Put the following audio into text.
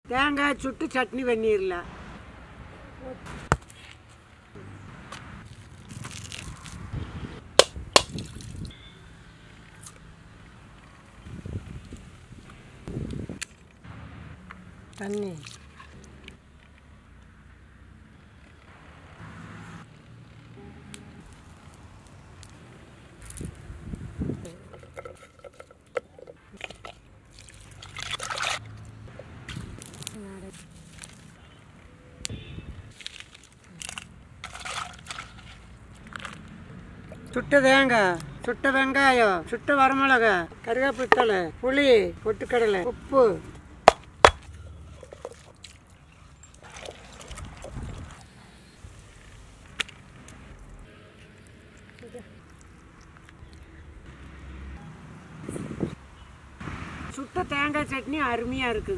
தேங்காய் சுட்டு சட்னி பண்ணிடலாம் தண்ணி சுட்ட தேங்காய் சுட்ட வெங்காயம் சுட்ட வரமிளகா கருவேப்பிலை புளி பொட்டுக்கடலை உப்பு சுட்ட தேங்காய் சட்னி அருமையாக இருக்குது